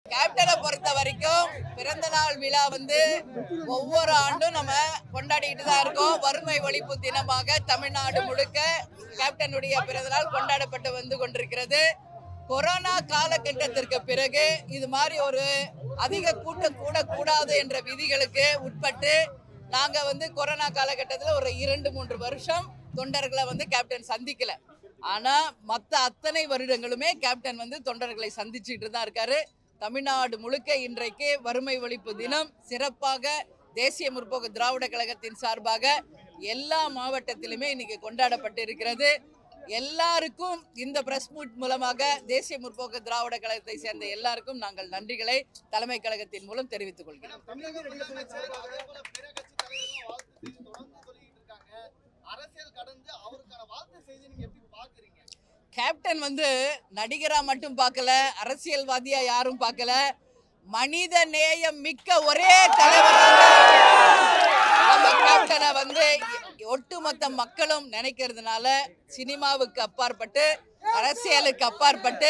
கேப்டனை பொறுத்த வரைக்கும் பிறந்த நாள் விழா வந்து ஒவ்வொரு ஆண்டும் நம்ம கொண்டாடிக்கிட்டு தான் இருக்கோம் வறுமை ஒழிப்பு தினமாக தமிழ்நாடு முழுக்க கேப்டனுடைய பிறந்த நாள் கொண்டாடப்பட்டு வந்து கொண்டிருக்கிறது கொரோனா காலகட்டத்திற்கு பிறகு இது மாதிரி ஒரு அதிக கூட்டம் கூடக்கூடாது என்ற விதிகளுக்கு உட்பட்டு நாங்க வந்து கொரோனா காலகட்டத்தில் ஒரு இரண்டு மூன்று வருஷம் தொண்டர்களை வந்து கேப்டன் சந்திக்கல ஆனா மற்ற அத்தனை வருடங்களுமே கேப்டன் வந்து தொண்டர்களை சந்திச்சுட்டு தான் இருக்காரு தமிழ்நாடு முழுக்க இன்றைக்கு வறுமை ஒழிப்பு தினம் சிறப்பாக தேசிய முற்போக்கு திராவிட கழகத்தின் சார்பாக எல்லா மாவட்டத்திலுமே இன்னைக்கு கொண்டாடப்பட்டு இருக்கிறது எல்லாருக்கும் இந்த பிரஸ் மீட் மூலமாக தேசிய முற்போக்கு திராவிட கழகத்தை சேர்ந்த எல்லாருக்கும் நாங்கள் நன்றிகளை தலைமை கழகத்தின் மூலம் தெரிவித்துக் கொள்கிறோம் தமிழக முதலமைச்சர் அதே போல பிற கட்சி தலைவர்களும் வாழ்த்து செய்தி தொடர்ந்து சொல்லிட்டு இருக்காங்க அரசியல் கடந்து அவருக்கான வாழ்த்து செய்தி நீங்க எப்படி பாக்குறீங்க கேப்டன் வந்து நடிகரா மட்டும் பார்க்கல அரசியல்வாதியா யாரும் பார்க்கல மனித நேயம் மிக்க ஒரே தலைவராக நம்ம கேப்டனை வந்து ஒட்டுமொத்த மக்களும் நினைக்கிறதுனால சினிமாவுக்கு அப்பாற்பட்டு அரசியலுக்கு அப்பாற்பட்டு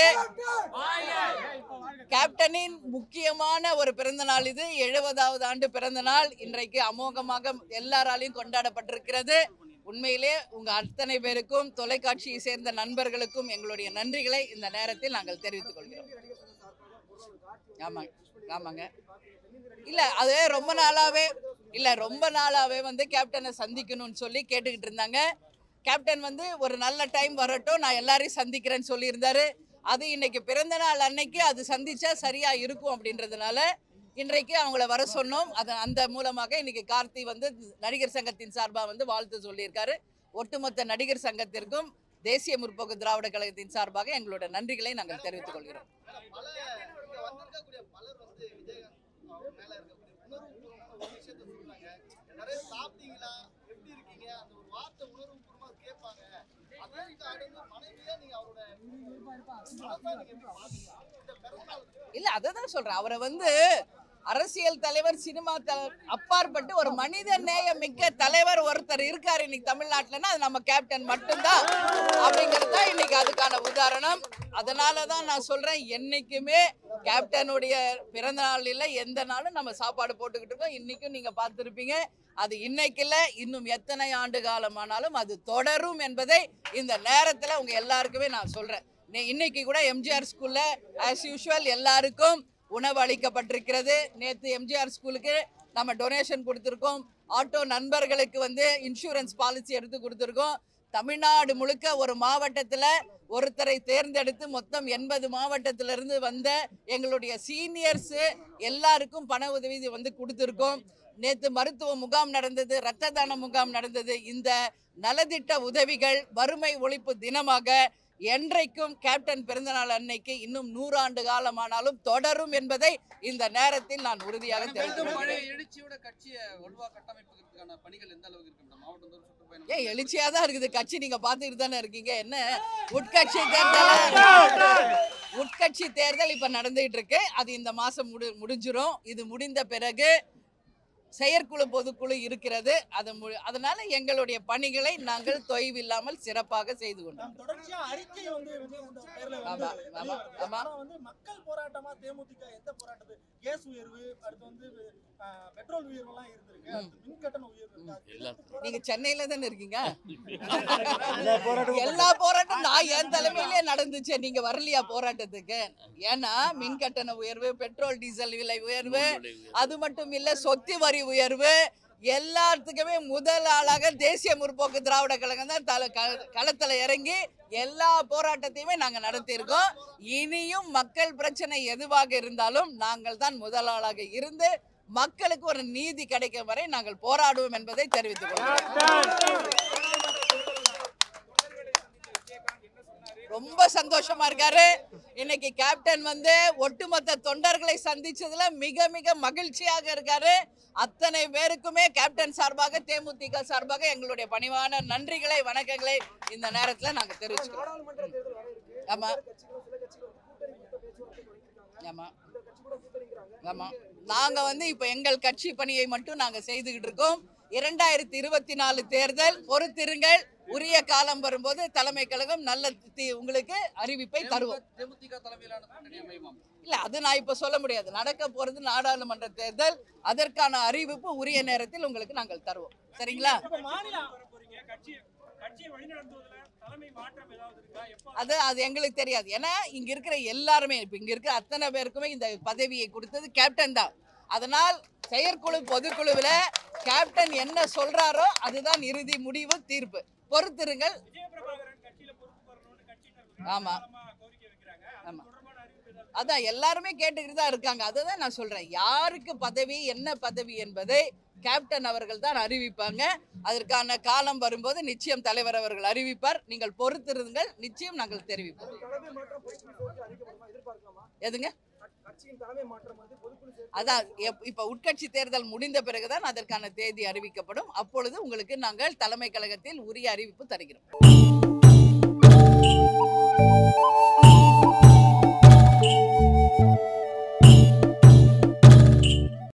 கேப்டனின் முக்கியமான ஒரு பிறந்த நாள் இது எழுபதாவது ஆண்டு பிறந்த நாள் இன்றைக்கு அமோகமாக எல்லாராலையும் கொண்டாடப்பட்டிருக்கிறது உண்மையிலே உங்க அத்தனை பேருக்கும் தொலைக்காட்சியை சேர்ந்த நண்பர்களுக்கும் எங்களுடைய நன்றிகளை இந்த நேரத்தில் நாங்கள் தெரிவித்துக் கொள்கிறோம் ஆமாங்க ஆமாங்க இல்ல அது ரொம்ப நாளாவே இல்ல ரொம்ப நாளாவே வந்து கேப்டனை சந்திக்கணும்னு சொல்லி கேட்டுக்கிட்டு இருந்தாங்க கேப்டன் வந்து ஒரு நல்ல டைம் வரட்டும் நான் எல்லாரையும் சந்திக்கிறேன்னு சொல்லியிருந்தாரு அது இன்னைக்கு பிறந்த நாள் அன்னைக்கு அது சந்திச்சா சரியா இருக்கும் அப்படின்றதுனால இன்றைக்கு அவங்கள வர சொன்னோம் அது அந்த மூலமாக இன்னைக்கு கார்த்தி வந்து நடிகர் சங்கத்தின் சார்பாக வந்து வாழ்த்து சொல்லியிருக்காரு ஒட்டுமொத்த நடிகர் சங்கத்திற்கும் தேசிய முற்போக்கு திராவிட கழகத்தின் சார்பாக எங்களோட நன்றிகளை நாங்கள் தெரிவித்துக் கொள்கிறோம் பல இங்க வந்திருக்கக்கூடிய பலர் வந்து விஜயகாந்த் அவர் மேல இருக்கக்கூடிய உணர்வுபூர்வமான ஒரு விஷயத்த சொல்றாங்க நிறைய சாப்பிட்டீங்களா எப்படி இருக்கீங்க அந்த ஒரு வார்த்தை உணர்வுபூர்வமா கேட்பாங்க அதையும் கடந்து மனைவியா நீங்க அவரோட மனசா நீங்க எப்படி பாக்குறீங்க இந்த பிறந்தநாள் இல்ல அதை தான் சொல்றேன் அவரை வந்து அரசியல் தலைவர் சினிமா த அப்பாற்பட்டு ஒரு மனித நேயம் மிக்க தலைவர் ஒருத்தர் இருக்காரு இன்னைக்கு தமிழ்நாட்டுலன்னா அது நம்ம கேப்டன் மட்டும்தான் அப்படிங்கிறது தான் இன்னைக்கு அதுக்கான உதாரணம் அதனால தான் நான் சொல்றேன் என்னைக்குமே கேப்டனுடைய பிறந்த நாளில் எந்த நாளும் நம்ம சாப்பாடு போட்டுக்கிட்டு இருக்கோம் இன்னைக்கும் நீங்க பார்த்துருப்பீங்க அது இன்னைக்கு இல்ல இன்னும் எத்தனை ஆண்டு காலமானாலும் அது தொடரும் என்பதை இந்த நேரத்தில் உங்க எல்லாருக்குமே நான் சொல்றேன் நே- இன்னைக்கு கூட எம்ஜிஆர் ஸ்கூல்ல ஆஸ் யூஷுவல் எல்லாருக்கும் உணவு அளிக்கப்பட்டிருக்கிறது நேற்று எம்ஜிஆர் ஸ்கூலுக்கு நம்ம டொனேஷன் கொடுத்துருக்கோம் ஆட்டோ நண்பர்களுக்கு வந்து இன்சூரன்ஸ் பாலிசி எடுத்து கொடுத்துருக்கோம் தமிழ்நாடு முழுக்க ஒரு மாவட்டத்தில் ஒருத்தரை தேர்ந்தெடுத்து மொத்தம் எண்பது மாவட்டத்திலிருந்து வந்த எங்களுடைய சீனியர்ஸு எல்லாருக்கும் பண உதவி வந்து கொடுத்துருக்கோம் நேற்று மருத்துவ முகாம் நடந்தது இரத்த தான முகாம் நடந்தது இந்த நலத்திட்ட உதவிகள் வறுமை ஒழிப்பு தினமாக என்றைக்கும் கேப்டன் பிறந்தநாள் அன்னைக்கு இன்னும் நூறாண்டு காலமானாலும் தொடரும் என்பதை இந்த நேரத்தில் நான் உறுதியாக மீண்டும் தெரிவிக்கிறேன் பழைய எழுச்சியோட கட்சியை வலுவா கட்டமைப்பதற்கான பணிகள் எந்த அளவுக்கு இருக்கு மேடம் மாவட்டம் தோறும் சுற்றுப்பயணம் ஏன் எழுச்சியா தான் இருக்குது கட்சி நீங்க பாத்துக்கிட்டு தானே இருக்கீங்க என்ன உட்கட்சி தேர்தல் உட்கட்சி தேர்தல் இப்ப நடந்துகிட்டு இருக்கு அது இந்த மாசம் முடி முடிஞ்சிரும் இது முடிந்த பிறகு செயற்குழு பொதுக்குழு இருக்கிறது அது மு- அதனால எங்களுடைய பணிகளை நாங்கள் தொய்வில்லாமல் சிறப்பாக செய்து கொண்டோம் நாம் தொடர்ச்சியா அறிக்கை வந்து விஜயகாந்த் பேர்ல ஆமா, வந்து ஆமா, வெளியிடுது. ஆமா. ஆனா வந்து மக்கள் போராட்டமா தேமுதிக எந்த போராட்டத்து கேஸ் உயர்வு அடுத்து வந்து அஹ், பெட்ரோல் உயர்வு எல்லாம் இருந்திருக்கு அடுத்து மின் கட்டண உயர்வு இருக்கு அது எதிர்த்து போராட்டம் நீங்க சென்னையில தானே இருக்கீங்க எல்லா போராட்டம் நான் என் தலைமையிலே நடந்துச்சு நீங்க வரலையா போராட்டத்துக்கு ஏன்னா மின் கட்டண உயர்வு பெட்ரோல் டீசல் விலை உயர்வு அது மட்டும் இல்ல சொத்து வரி உயர்வு எல்லாத்துக்குமே முதல் ஆளாக தேசிய முற்போக்கு திராவிட கழகம் தான் தல க- களத்துல இறங்கி எல்லா போராட்டத்தையுமே நாங்க நடத்தியிருக்கோம் இனியும் மக்கள் பிரச்சனை எதுவாக இருந்தாலும் நாங்கள் தான் முதல் ஆளாக இருந்து மக்களுக்கு ஒரு நீதி கிடைக்கும் வரை நாங்கள் போராடுவோம் என்பதை தெரிவித்துக் கொள்கிறோம் ரொம்ப சந்தோஷமா இருக்காரு இன்னைக்கு கேப்டன் வந்து ஒட்டுமொத்த தொண்டர்களை சந்திச்சதுல மிக மிக மகிழ்ச்சியாக இருக்காரு அத்தனை பேருக்குமே கேப்டன் சார்பாக தேமுதிக சார்பாக எங்களுடைய பணிவான நன்றிகளை வணக்கங்களை இந்த நேரத்துல நாங்க தெரிவிச்சுக்கிறோம் ஆமா ஆமா ஆமா நாங்க வந்து இப்ப எங்கள் கட்சி பணியை மட்டும் நாங்க செய்துகிட்டு இருக்கோம் இரண்டாயிரத்தி இருபத்தி நாலு தேர்தல் பொறுத்திருங்கள் உரிய காலம் வரும்போது தலைமை கழகம் நல்ல தி- உங்களுக்கு அறிவிப்பை தருவோம் தேமுதிக தலைமையிலான கூட்டணி அமையுமாம் இல்ல அது நான் இப்ப சொல்ல முடியாது நடக்க போறது நாடாளுமன்ற தேர்தல் அதற்கான அறிவிப்பு உரிய நேரத்தில் உங்களுக்கு நாங்கள் தருவோம் சரிங்களா இப்ப மாநில போறீங்க கட்சி கட்சியை வழிநடத்துவதில் தலைமை மாற்றம் ஏதாவது இருக்கா எப்போ அது அது எங்களுக்கு தெரியாது ஏன்னா இங்க இருக்கிற எல்லாருமே இப்ப இங்க இருக்கிற அத்தனை பேருக்குமே இந்த பதவியை கொடுத்தது கேப்டன் தான் அதனால் செயற்குழு பொதுக்குழுவில் கேப்டன் என்ன சொல்றாரோ அதுதான் இறுதி முடிவு தீர்ப்பு பொறுத்திருங்கள் விஜயபிரபாகரன் கட்சியில பொறுப்பு வரணும்னு கட்சியினர் ஆமா. காலமா கோரிக்கை வைக்கிறாங்க அது ஆமா. தொடர்பான அறிவிப்பு ஏதாவது அதான் எல்லாருமே கேட்டுக்கிட்டு தான் இருக்காங்க அதை தான் நான் சொல்றேன் யாருக்கு பதவி என்ன பதவி என்பதை கேப்டன் அவர்கள் தான் அறிவிப்பாங்க அதற்கான காலம் வரும்போது நிச்சயம் தலைவர் அவர்கள் அறிவிப்பார் நீங்கள் பொறுத்திருங்கள் நிச்சயம் நாங்கள் தெரிவிப்போம் தலைமை மாற்றம் பொதுக்குழு சேர்த்து அறிவிக்கப்படுமா எதிர்பார்க்கலாமா எதுங்க கட்சியின் தலைமை மாற்றம் வந்து பொதுக்குழு சேர்த்து அதான் எப்- இப்ப உட்கட்சி தேர்தல் முடிந்த பிறகுதான் அதற்கான தேதி அறிவிக்கப்படும் அப்பொழுது உங்களுக்கு நாங்கள் தலைமை கழகத்தில் உரிய அறிவிப்பு தருகிறோம்